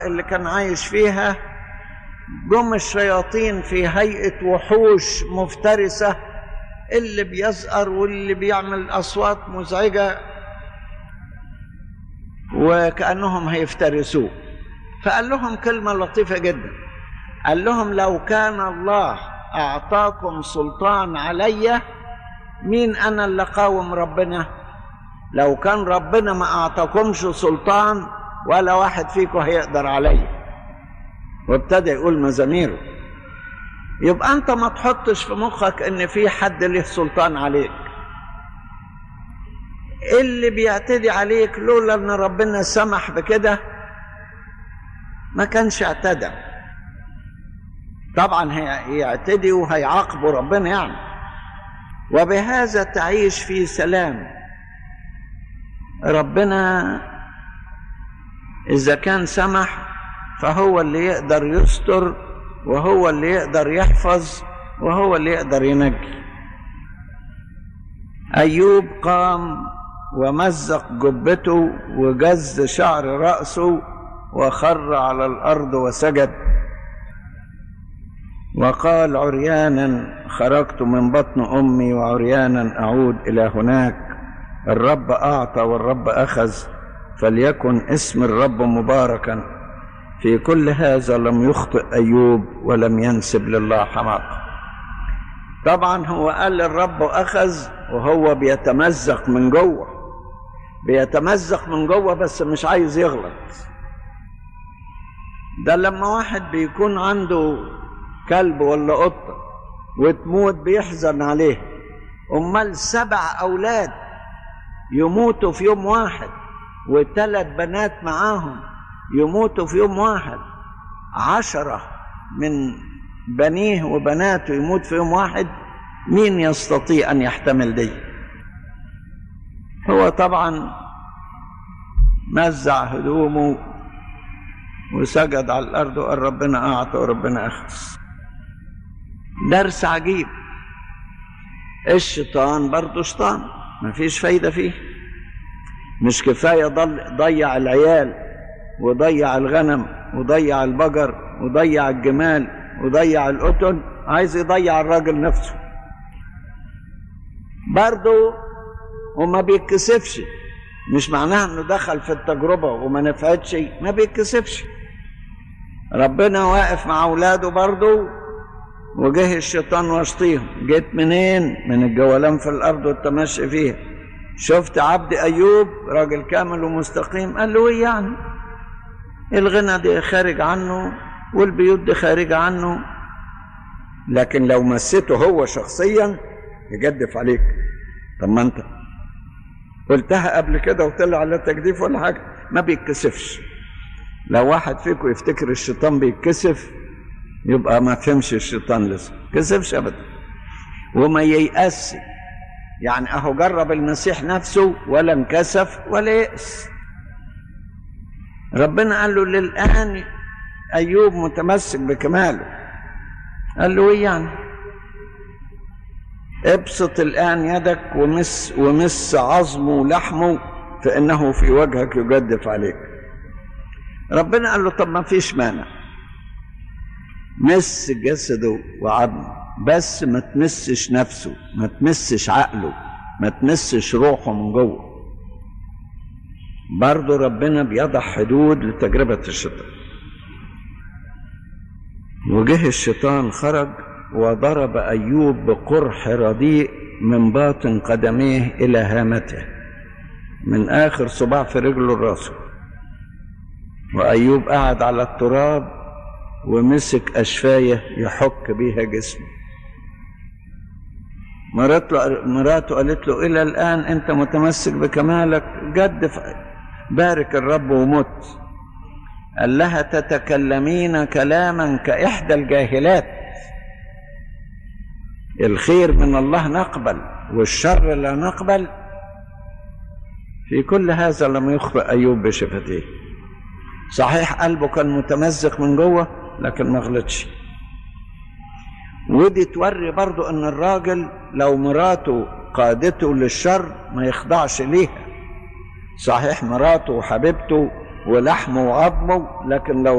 اللي كان عايش فيها جم الشياطين في هيئة وحوش مفترسة اللي بيزقر واللي بيعمل أصوات مزعجة وكأنهم هيفترسوه فقال لهم كلمة لطيفة جدا قال لهم لو كان الله أعطاكم سلطان علي مين أنا اللي قاوم ربنا لو كان ربنا ما أعطاكمش سلطان ولا واحد فيكم هيقدر عليا وابتدى يقول مزاميره يبقى انت ما تحطش في مخك ان في حد له سلطان عليك اللي بيعتدي عليك لولا ان ربنا سمح بكده ما كانش اعتدى طبعا هيعتدي وهيعاقبه ربنا يعني وبهذا تعيش في سلام ربنا اذا كان سمح فهو اللي يقدر يستر وهو اللي يقدر يحفظ وهو اللي يقدر ينجي ايوب قام ومزق جبته وجز شعر راسه وخر على الارض وسجد وقال عريانا خرجت من بطن امي وعريانا اعود الى هناك الرب اعطى والرب اخذ فليكن اسم الرب مباركا في كل هذا لم يخطئ ايوب ولم ينسب لله حماقه طبعا هو قال الرب اخذ وهو بيتمزق من جوه بيتمزق من جوه بس مش عايز يغلط ده لما واحد بيكون عنده كلب ولا قطه وتموت بيحزن عليه امال سبع اولاد يموتوا في يوم واحد وثلاث بنات معاهم يموتوا في يوم واحد عشرة من بنيه وبناته يموت في يوم واحد مين يستطيع أن يحتمل دي هو طبعا مزع هدومه وسجد على الأرض وقال ربنا أعطى وربنا أخذ درس عجيب الشيطان برضه شيطان مفيش فايدة فيه مش كفاية ضل ضيع العيال وضيع الغنم وضيع البقر وضيع الجمال وضيع القطن عايز يضيع الراجل نفسه برضه وما بيتكسفش مش معناها انه دخل في التجربه وما نفعتش ما بيتكسفش ربنا واقف مع اولاده برضه وجه الشيطان وسطيهم جيت منين من الجولان في الارض والتمشي فيها شفت عبد ايوب راجل كامل ومستقيم قال له ايه يعني الغنى دي خارج عنه والبيوت دي خارجة عنه لكن لو مسيته هو شخصيا يجدف عليك طب ما انت قلتها قبل كده وطلع على تجديف ولا حاجة ما بيتكسفش لو واحد فيكم يفتكر الشيطان بيتكسف يبقى ما فهمش الشيطان لسه كسفش ابدا وما ييأس يعني اهو جرب المسيح نفسه ولا انكسف ولا يأس ربنا قال له للآن أيوب متمسك بكماله قال له إيه يعني ابسط الآن يدك ومس ومس عظمه ولحمه فإنه في وجهك يجدف عليك ربنا قال له طب ما فيش مانع مس جسده وعظمه بس ما تمسش نفسه ما تمسش عقله ما تمسش روحه من جوه برضه ربنا بيضع حدود لتجربة الشيطان وجه الشيطان خرج وضرب أيوب بقرح رديء من باطن قدميه إلى هامته من آخر صباع في رجله راسه وأيوب قعد على التراب ومسك أشفاية يحك بيها جسمه مراته مراته قالت له إلى الآن أنت متمسك بكمالك جد بارك الرب ومت قال لها تتكلمين كلاما كإحدى الجاهلات الخير من الله نقبل والشر لا نقبل في كل هذا لم يخطئ أيوب بشفتيه صحيح قلبه كان متمزق من جوه لكن ما غلطش ودي توري برضو ان الراجل لو مراته قادته للشر ما يخضعش ليها صحيح مراته وحبيبته ولحمه وعظمه لكن لو